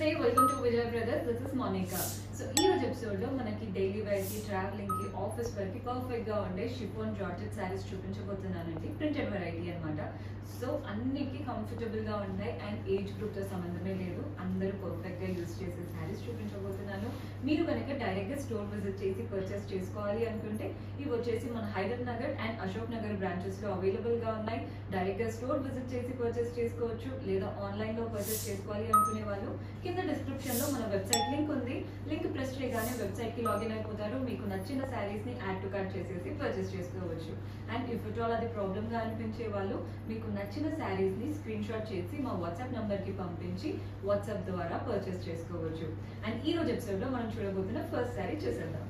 నమస్తే welcome to Vijay brothers this is Monika so ఈ రోజు ఎపిసోడ్ లో మనకి డైలీ వేర్ కి ట్రావెలింగ్ కి ఆఫీస్ వేర్ కి పర్ఫెక్ట్ గా ఉండే షిఫోన్ జార్జెట్ శారీస్ చూపించబోతున్నానండి ప్రింటెడ్ వెరైటీ అన్నమాట సో అన్నికి కంఫర్టబుల్ గా ఉంటాయి అండ్ ఏజ్ గ్రూప్ తో సంబంధమే లేదు అందరూ పర్ఫెక్ట్ గా యూజ్ చేసే శారీస్ చూపించబోతున్నాను మీరు కనుక డైరెక్ట్ గా స్టోర్ విజిట్ చేసి పర్చేస్ చేసుకోవాలి అనుకుంటే ఇవి వచ్చేసి మన హైదర్ నగర్ అండ్ అశోక్ నగర్ బ్రాంచెస్ లో అవైలబుల్ గా ఉన్నాయి డైరెక్ట్ గా స్టోర్ విజిట్ చేసి పర్చేస్ చేసుకోవచ్చు లేదా ఆన్లైన్ లో పర్చేస్ చేసుకోవాలి అనుకునే వాళ్ళు కింద డిస్క్రిప్షన్ లో మన వెబ్సైట్ లింక్ ఉంది లింక్ ప్రెస్ చేయగానే వెబ్సైట్ కి లాగిన్ అయిపోతారు మీకు నచ్చిన శారీస్ ని యాడ్ టు కార్ట్ చేసేసి పర్చేస్ చేసుకోవచ్చు అండ్ ఇఫ్ ఇట్ ఆల్ అది ప్రాబ్లమ్ గా అనిపించే వాళ్ళు మీకు నచ్చిన శారీస్ ని స్క్రీన్ షాట్ చేసి మా వాట్సాప్ నంబర్ కి పంపించి వాట్సాప్ ద్వారా పర్చేస్ చేసుకోవచ్చు అండ్ ఈ రోజు ఎపిసోడ్ లో మనం చూడబోతున్న ఫస్ట్ శారీ చూసేద్దాం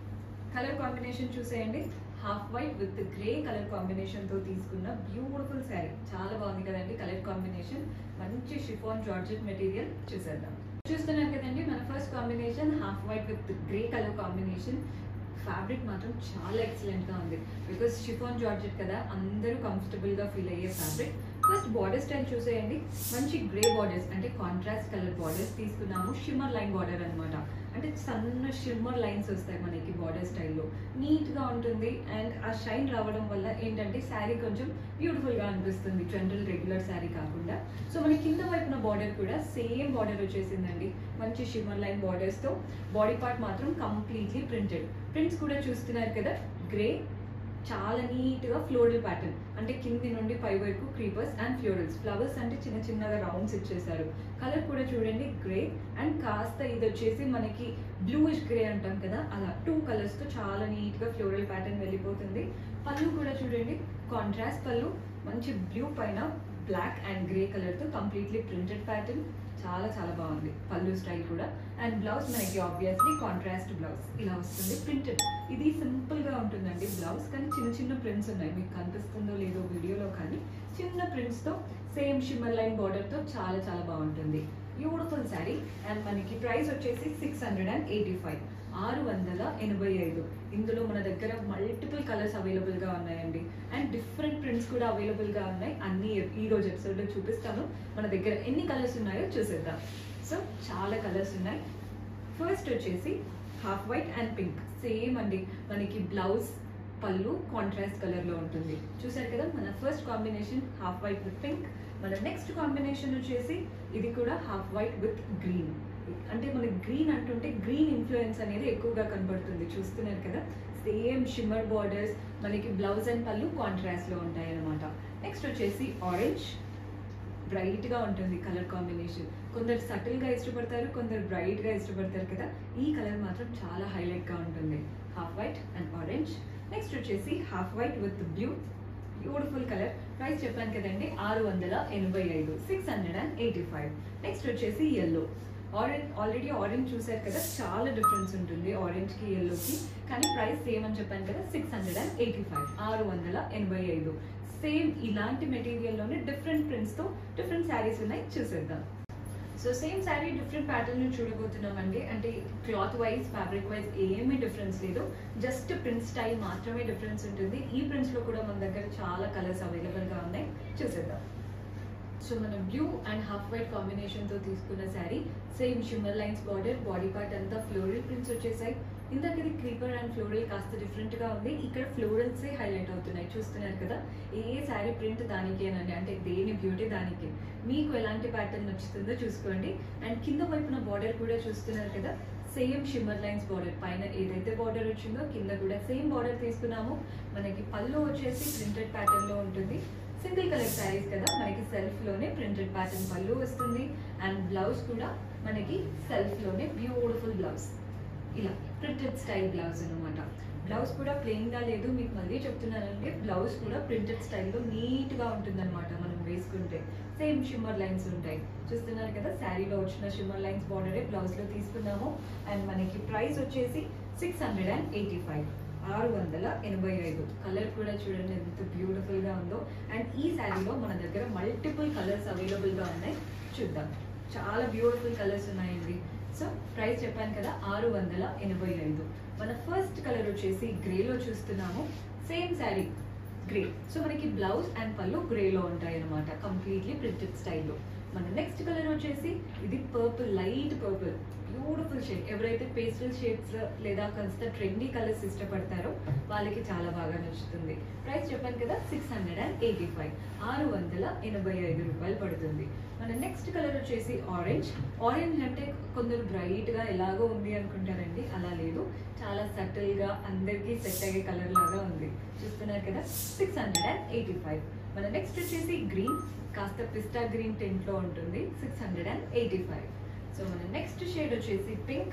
కలర్ కాంబినేషన్ చూసేయండి half white with grey colour combination తో తీసుకున్న బ్యూటిఫుల్ శారీ చాలా బాగుంది కదండి కలర్ కాంబినేషన్ మంచి షిఫాన్ జార్జెట్ మెటీరియల్ చూసేద్దాం చూస్తున్నారు కదండి మన first combination half white with grey colour combination fabric మాత్రం చాలా ఎక్సలెంట్ గా ఉంది బికాస్ షిఫాన్ జార్జెట్ కదా అందరూ కంఫర్టబుల్ గా ఫీల్ అయ్యే ఫ్యాబ్రిక్ ఫస్ట్ బార్డర్ స్టైల్ చూసేయండి మంచి గ్రే బార్డర్స్ అంటే కాంట్రాస్ట్ కలర్ బార్డర్స్ తీసుకున్నాము షిమ్మర్ లైన్ బార్డర్ అన్నమాట అంటే సన్న షిమ్మర్ లైన్స్ వస్తాయి మనకి బార్డర్ స్టైల్లో నీట్ గా ఉంటుంది అండ్ ఆ షైన్ రావడం వల్ల ఏంటంటే శారీ కొంచెం బ్యూటిఫుల్ గా అనిపిస్తుంది జనరల్ రెగ్యులర్ శారీ కాకుండా సో మన కింద వైపున బార్డర్ కూడా సేమ్ బార్డర్ వచ్చేసిందండి మంచి షిమ్మర్ లైన్ బార్డర్స్ తో బాడీ పార్ట్ మాత్రం కంప్లీట్లీ ప్రింటెడ్ ప్రింట్స్ కూడా చూస్తున్నారు కదా గ్రే చాలా నీట్ గా ఫ్లోరల్ ప్యాటర్న్ అంటే కింది నుండి పై వరకు క్రీపర్స్ అండ్ ఫ్లోరల్స్ ఫ్లవర్స్ అంటే చిన్న చిన్నగా రౌండ్స్ ఇచ్చేసారు కలర్ కూడా చూడండి గ్రే అండ్ కాస్త ఇది వచ్చేసి మనకి బ్లూయిష్ గ్రే అంటాం కదా అలా టూ కలర్స్ తో చాలా నీట్ గా ఫ్లోరల్ ప్యాటర్న్ వెళ్ళిపోతుంది పళ్ళు కూడా చూడండి కాంట్రాస్ట్ పళ్ళు మంచి బ్లూ పైన బ్లాక్ అండ్ గ్రే కలర్ తో కంప్లీట్లీ ప్రింటెడ్ ప్యాటర్న్ చాలా చాలా బాగుంది పళ్ళు స్టైల్ కూడా అండ్ బ్లౌజ్ మనకి ఆబ్వియస్లీ కాంట్రాస్ట్ బ్లౌజ్ ఇలా వస్తుంది ప్రింటెడ్ ఇది సింపుల్ గా ఉంటుందండి బ్లౌజ్ కానీ చిన్న చిన్న ప్రింట్స్ ఉన్నాయి మీకు కనిపిస్తుందో లేదో వీడియోలో కానీ చిన్న ప్రింట్స్ తో సేమ్ షిమ్మర్ లైన్ బార్డర్ తో చాలా చాలా బాగుంటుంది బ్యూటిఫుల్ శారీ అండ్ మనకి ప్రైస్ వచ్చేసి six hundred and eighty five ఆరు వందల ఎనభై ఐదు ఇందులో మన దగ్గర మల్టిపుల్ కలర్స్ అవైలబుల్ గా ఉన్నాయండి అండ్ డిఫరెంట్ ప్రింట్స్ కూడా అవైలబుల్ గా ఉన్నాయి అన్ని ఈ రోజు ఎపిసోడ్ లో చూపిస్తాను మన దగ్గర ఎన్ని కలర్స్ ఉన్నాయో చూసేద్దాం సో చాలా కలర్స్ ఉన్నాయి ఫస్ట్ వచ్చేసి half white and pink same అండి మనకి బ్లౌజ్ పళ్ళు కాంట్రాస్ట్ కలర్ లో ఉంటుంది చూసారు కదా మన first combination half white with pink మన నెక్స్ట్ కాంబినేషన్ వచ్చేసి ఇది కూడా హాఫ్ వైట్ విత్ గ్రీన్ అంటే మనకి గ్రీన్ అంటుంటే గ్రీన్ ఇన్ఫ్లుయెన్స్ అనేది ఎక్కువగా కనబడుతుంది చూస్తున్నారు కదా సేమ్ షిమ్మర్ బార్డర్స్ మనకి బ్లౌజ్ అండ్ పళ్ళు కాంట్రాస్ట్ లో ఉంటాయి అనమాట నెక్స్ట్ వచ్చేసి ఆరెంజ్ బ్రైట్ గా ఉంటుంది కలర్ కాంబినేషన్ కొందరు సటిల్ గా ఇష్టపడతారు కొందరు బ్రైట్ గా ఇష్టపడతారు కదా ఈ కలర్ మాత్రం చాలా హైలైట్ గా ఉంటుంది half white and orange next వచ్చేసి half white with blue beautiful colour price చెప్పాను కదండి ఆరు వందల ఎనభై ఐదు six hundred and eighty five next వచ్చేసి ఎల్లో ఆరెంజ్ ఆల్రెడీ ఆరెంజ్ చూసారు కదా చాలా డిఫరెన్స్ ఉంటుంది ఆరెంజ్ కి ఎల్లోకి కానీ ప్రైస్ సేమ్ అని చెప్పాను కదా six hundred and eighty five ఆరు వందల ఎనభై ఐదు సేమ్ ఇలాంటి మెటీరియల్లోనే డిఫరెంట్ ప్రింట్స్తో డిఫరెంట్ శారీస్ ఉన్నాయి చూసేద్దాం so same sari different pattern చూడబోతున్నామండి అంటే క్లాత్ వైజ్ ఫ్యాబ్రిక్ వైజ్ ఏమీ డిఫరెన్స్ లేదు జస్ట్ ప్రింట్ స్టైల్ మాత్రమే డిఫరెన్స్ ఉంటుంది ఈ ప్రింట్స్ లో కూడా మన దగ్గర చాలా కలర్స్ అవైలబుల్ గా ఉన్నాయి చూసేద్దాం సో మన blue and half white combination తో తీసుకున్న sari same shimmer lines border body part అంతా ఫ్లోరల్ ప్రింట్స్ వచ్చేసాయి ఇందాక ఇది క్రీపర్ అండ్ ఫ్లోరల్ కాస్త డిఫరెంట్ గా ఉంది ఇక్కడ ఫ్లోరల్స్ హైలైట్ అవుతున్నాయి చూస్తున్నారు కదా ఏ శారీ ప్రింట్ దానికేనండి అంటే దేని బ్యూటీ దానికి మీకు ఎలాంటి ప్యాటర్న్ నచ్చుతుందో చూసుకోండి అండ్ కింద వైపున బార్డర్ కూడా చూస్తున్నారు కదా సేమ్ షిమ్మర్ లైన్స్ బార్డర్ పైన ఏదైతే బార్డర్ వచ్చిందో కింద కూడా సేమ్ బార్డర్ తీసుకున్నాము మనకి పళ్ళు వచ్చేసి ప్రింటెడ్ ప్యాటర్న్ లో ఉంటుంది సింగిల్ కలర్ శారీస్ కదా మనకి సెల్ఫ్ లోనే ప్రింటెడ్ ప్యాటర్న్ పళ్ళు వస్తుంది అండ్ బ్లౌజ్ కూడా మనకి సెల్ఫ్ లోనే బ్యూటిఫుల్ బ్లౌజ్ ఇలా ప్రింటెడ్ స్టైల్ బ్లౌజ్ అనమాట బ్లౌజ్ కూడా ప్లెయిన్ గా లేదు మీకు మళ్ళీ చెప్తున్నానంటే బ్లౌజ్ కూడా ప్రింటెడ్ స్టైల్లో నీట్ గా ఉంటుంది అనమాట మనం వేసుకుంటే సేమ్ షిమ్మర్ లైన్స్ ఉంటాయి చూస్తున్నారు కదా శారీలో వచ్చిన షిమ్మర్ లైన్స్ బార్డరే బ్లౌజ్ లో తీసుకున్నాము అండ్ మనకి ప్రైస్ వచ్చేసి six hundred and eighty five ఆరు వందల ఎనభై ఐదు కలర్ కూడా చూడండి ఎంత బ్యూటిఫుల్ గా ఉందో అండ్ ఈ శారీలో మన దగ్గర మల్టిపుల్ కలర్స్ అవైలబుల్ గా ఉన్నాయి చూద్దాం చాలా బ్యూటిఫుల్ కలర్స్ ఉన్నాయండి సో ప్రైస్ చెప్పాను కదా ఆరు వందల ఎనభై ఐదు మన ఫస్ట్ కలర్ వచ్చేసి గ్రేలో చూస్తున్నాము సేమ్ శారీ గ్రే సో మనకి బ్లౌజ్ అండ్ పళ్ళు గ్రేలో ఉంటాయి అనమాట కంప్లీట్లీ ప్రింటెడ్ స్టైల్లో మన నెక్స్ట్ కలర్ వచ్చేసి ఇది purple light purple beautiful shade ఎవరైతే పేస్టల్ షేడ్స్ లేదా కాస్త ట్రెండీ కలర్స్ ఇష్టపడతారో వాళ్ళకి చాలా బాగా నచ్చుతుంది ప్రైస్ చెప్పాను కదా six hundred and eighty five ఆరు వందల ఎనభై ఐదు రూపాయలు పడుతుంది మన నెక్స్ట్ కలర్ వచ్చేసి ఆరెంజ్ ఆరెంజ్ అంటే కొందరు బ్రైట్ గా ఎలాగో ఉంది అనుకుంటారండి అలా లేదు చాలా సటిల్ గా అందరికీ సెట్ అయ్యే కలర్ లాగా ఉంది చూస్తున్నారు కదా six hundred and eighty five మన నెక్స్ట్ వచ్చేసి గ్రీన్ కాస్త పిస్టా గ్రీన్ టెంట్ లో ఉంటుంది six hundred and eighty five so మన నెక్స్ట్ షేడ్ వచ్చేసి పింక్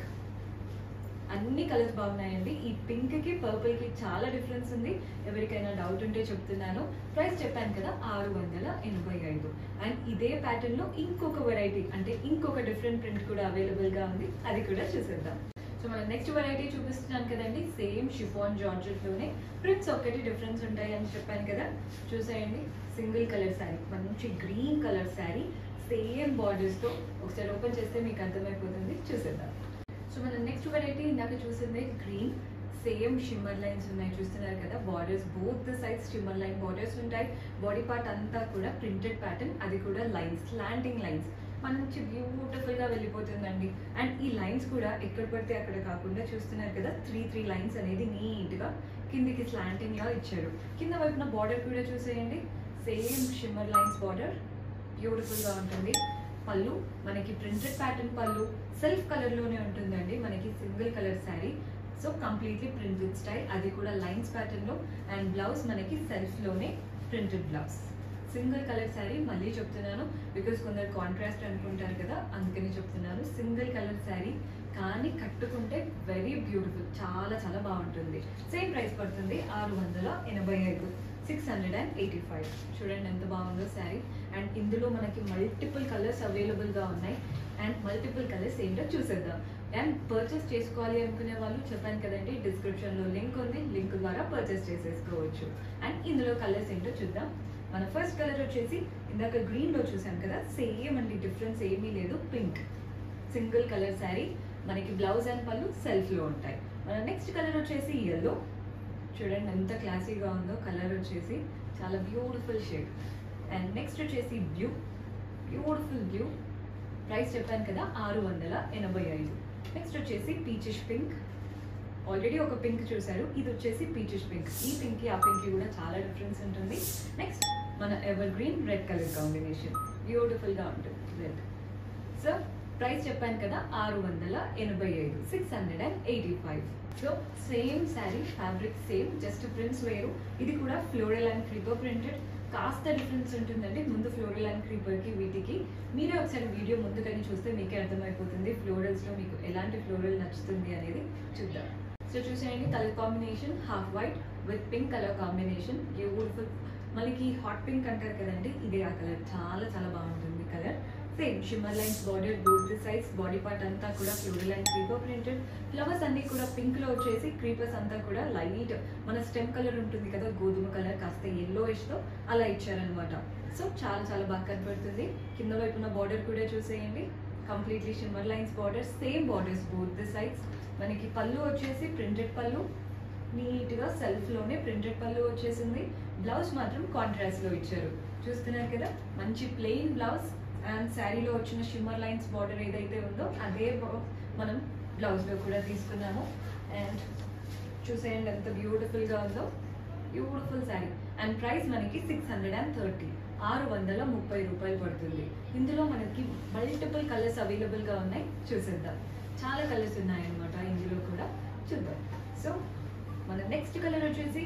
అన్ని కలర్స్ బాగున్నాయండి ఈ పింక్ కి పర్పుల్ కి చాలా డిఫరెన్స్ ఉంది ఎవరికైనా డౌట్ ఉంటే చెప్తున్నాను ప్రైస్ చెప్పాను కదా ఆరు వందల ఎనభై ఐదు అండ్ ఇదే ప్యాటర్న్ లో ఇంకొక వెరైటీ అంటే ఇంకొక డిఫరెంట్ ప్రింట్ కూడా అవైలబుల్ గా ఉంది అది కూడా చూసేద్దాం సో మన నెక్స్ట్ వెరైటీ చూపిస్తున్నాను కదండి సేమ్ షిఫాన్ జార్జెట్ లోనే ప్రింట్స్ ఒక్కటి డిఫరెన్స్ ఉంటాయి అని చెప్పాను కదా చూసేయండి సింగిల్ కలర్ శారీ మంచి green colour sari same borders తో ఒకసారి ఓపెన్ చేస్తే మీకు అర్థమైపోతుంది చూసేద్దాం సో మన నెక్స్ట్ వెరైటీ ఇందాక చూసింది గ్రీన్ సేమ్ షిమ్మర్ లైన్స్ ఉన్నాయి చూస్తున్నారు కదా borders both the sides shimmer line borders ఉంటాయి బాడీ పార్ట్ అంతా కూడా ప్రింటెడ్ ప్యాటర్న్ అది కూడా లైన్స్ స్లాంటింగ్ లైన్స్ మంచి బ్యూటిఫుల్ గా వెళ్ళిపోతుందండి అండ్ ఈ లైన్స్ కూడా ఎక్కడ పడితే అక్కడ కాకుండా చూస్తున్నారు కదా త్రీ త్రీ లైన్స్ అనేది నీట్ గా కిందికి స్లాంటింగ్ గా ఇచ్చారు కింద వైపున బార్డర్ కూడా చూసేయండి same shimmer lines border beautiful గా ఉంటుంది పళ్ళు మనకి ప్రింటెడ్ ప్యాటర్న్ పళ్ళు సెల్ఫ్ కలర్ లోనే ఉంటుందండి మనకి single colour sari so completely printed style అది కూడా లైన్స్ ప్యాటర్న్ లో అండ్ బ్లౌజ్ మనకి సెల్ఫ్ లోనే printed blouse single colour sari మళ్ళీ చెప్తున్నాను బికాస్ కొందరు కాంట్రాస్ట్ అనుకుంటారు కదా అందుకని చెప్తున్నాను సింగిల్ కలర్ శారీ కానీ కట్టుకుంటే వెరీ బ్యూటిఫుల్ చాలా చాలా బాగుంటుంది సేమ్ ప్రైస్ పడుతుంది ఆరు వందల ఎనభై ఐదు six hundred and eighty five చూడండి ఎంత బాగుందో శారీ అండ్ ఇందులో మనకి మల్టిపుల్ కలర్స్ అవైలబుల్గా ఉన్నాయి అండ్ మల్టిపుల్ కలర్స్ ఏంటో చూసేద్దాం అండ్ పర్చేస్ చేసుకోవాలి అనుకునే వాళ్ళు చెప్పాను కదండి డిస్క్రిప్షన్లో లింక్ ఉంది లింక్ ద్వారా పర్చేస్ చేసేసుకోవచ్చు అండ్ ఇందులో కలర్స్ ఏంటో చూద్దాం మన ఫస్ట్ కలర్ వచ్చేసి ఇందాక గ్రీన్లో చూసాం కదా సేమ్ అండి డిఫరెన్స్ ఏమీ లేదు పింక్ సింగిల్ కలర్ శారీ మనకి బ్లౌజ్ అండ్ పళ్ళు సెల్ఫ్లో ఉంటాయి మన నెక్స్ట్ కలర్ వచ్చేసి ఎల్లో చూడండి ఎంత క్లాసీగా ఉందో కలర్ వచ్చేసి చాలా బ్యూటిఫుల్ షేడ్ అండ్ నెక్స్ట్ వచ్చేసి బ్లూ బ్యూటిఫుల్ బ్లూ ప్రైస్ చెప్పాను కదా ఆరు వందల ఎనభై ఐదు నెక్స్ట్ వచ్చేసి పీచిష్ పింక్ ఆల్రెడీ ఒక పింక్ చూసారు ఇది వచ్చేసి పీచిష్ పింక్ ఈ పింక్ కి ఆ పింక్ కి కూడా చాలా డిఫరెన్స్ ఉంటుంది నెక్స్ట్ మన evergreen red colour combination beautiful గా ఉంటుంది రెడ్ సో ప్రైస్ చెప్పాను కదా ఆరు వందల ఎనభై ఐదు six hundred and eighty five so same sari fabric same just prints వేరు ఇది కూడా ఫ్లోరల్ అండ్ క్రీపర్ ప్రింటెడ్ కాస్త డిఫరెన్స్ ఉంటుందండి ముందు ఫ్లోరల్ అండ్ క్రీపర్ కి వీటికి మీరే ఒకసారి వీడియో ముందుకని చూస్తే మీకే అర్థమైపోతుంది ఫ్లోరల్స్ లో మీకు ఎలాంటి ఫ్లోరల్ నచ్చుతుంది అనేది చూద్దాం సో చూసేయండి colour combination half white with pink colour combination beautiful మనకి హాట్ పింక్ అంటారు కదండి ఇదే ఆ కలర్ చాలా చాలా బాగుంటుంది colour same shimmer lines border both sides body part అంతా కూడా floral and creeper printed flowers అన్ని కూడా పింక్ లో వచ్చేసి క్రీపర్స్ అంతా కూడా లైట్ మన స్టెమ్ కలర్ ఉంటుంది కదా గోధుమ కలర్ కాస్త ఎల్లోయిష్ తో అలా ఇచ్చారనమాట సో చాలా చాలా బాగా కనపడుతుంది కింద వైపున బార్డర్ కూడా చూసేయండి completely shimmer lines border same borders both the sides మనకి పళ్ళు వచ్చేసి ప్రింటెడ్ పళ్ళు నీట్గా సెల్ఫ్లోనే ప్రింటెడ్ పళ్ళు వచ్చేసింది బ్లౌజ్ మాత్రం కాంట్రాస్ట్లో ఇచ్చారు చూస్తున్నారు కదా మంచి ప్లెయిన్ బ్లౌజ్ అండ్ శారీలో వచ్చిన షిమ్మర్ లైన్స్ బార్డర్ ఏదైతే ఉందో అదే బా- మనం బ్లౌజ్లో కూడా తీసుకున్నాము అండ్ చూసేయండి ఎంత బ్యూటిఫుల్గా ఉందో బ్యూటిఫుల్ శారీ అండ్ ప్రైస్ మనకి సిక్స్ హండ్రెడ్ అండ్ థర్టీ ఆరు వందల ముప్పై రూపాయలు పడుతుంది ఇందులో మనకి మల్టిపుల్ కలర్స్ అవైలబుల్గా ఉన్నాయి చూసేద్దాం చాలా కలర్స్ ఉన్నాయన్నమాట ఇందులో కూడా చూద్దాం సో మన నెక్స్ట్ కలర్ వచ్చేసి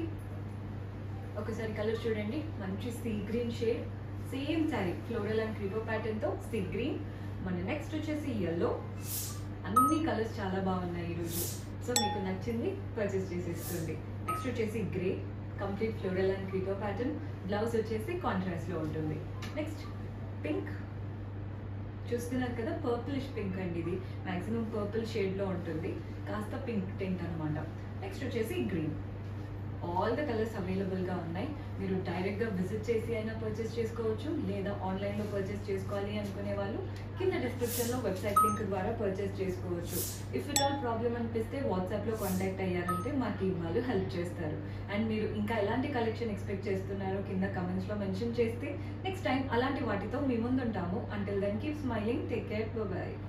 ఒకసారి కలర్ చూడండి మంచి sea green shade same sari floral and creeper pattern తో సీ గ్రీన్ మన నెక్స్ట్ వచ్చేసి ఎల్లో అన్ని కలర్స్ చాలా బాగున్నాయి ఈరోజు సో మీకు నచ్చింది పర్చేస్ చేసేసుకోండి నెక్స్ట్ వచ్చేసి grey complete floral and creeper pattern blouse వచ్చేసి కాంట్రాస్ట్ లో ఉంటుంది నెక్స్ట్ పింక్ చూస్తున్నారు కదా పర్పులిష్ పింక్ అండి ఇది మాక్సిమం పర్పుల్ షేడ్ లో ఉంటుంది కాస్త పింక్ టెంట్ అన్నమాట నెక్స్ట్ వచ్చేసి గ్రీన్ ఆల్ ద కలర్స్ అవైలబుల్గా ఉన్నాయి మీరు డైరెక్ట్గా విజిట్ చేసి అయినా పర్చేస్ చేసుకోవచ్చు లేదా ఆన్లైన్లో పర్చేస్ చేసుకోవాలి అనుకునే వాళ్ళు కింద డిస్క్రిప్షన్లో వెబ్సైట్ లింక్ ద్వారా పర్చేస్ చేసుకోవచ్చు ఇఫ్ ఇట్ ఆల్ ప్రాబ్లమ్ అనిపిస్తే వాట్సాప్లో కాంటాక్ట్ అయ్యారంటే మా టీం వాళ్ళు హెల్ప్ చేస్తారు అండ్ మీరు ఇంకా ఎలాంటి కలెక్షన్ ఎక్స్పెక్ట్ చేస్తున్నారో కింద కమెంట్స్లో మెన్షన్ చేస్తే నెక్స్ట్ టైం అలాంటి వాటితో మీ ముందు ఉంటాము until then keep smiling take care by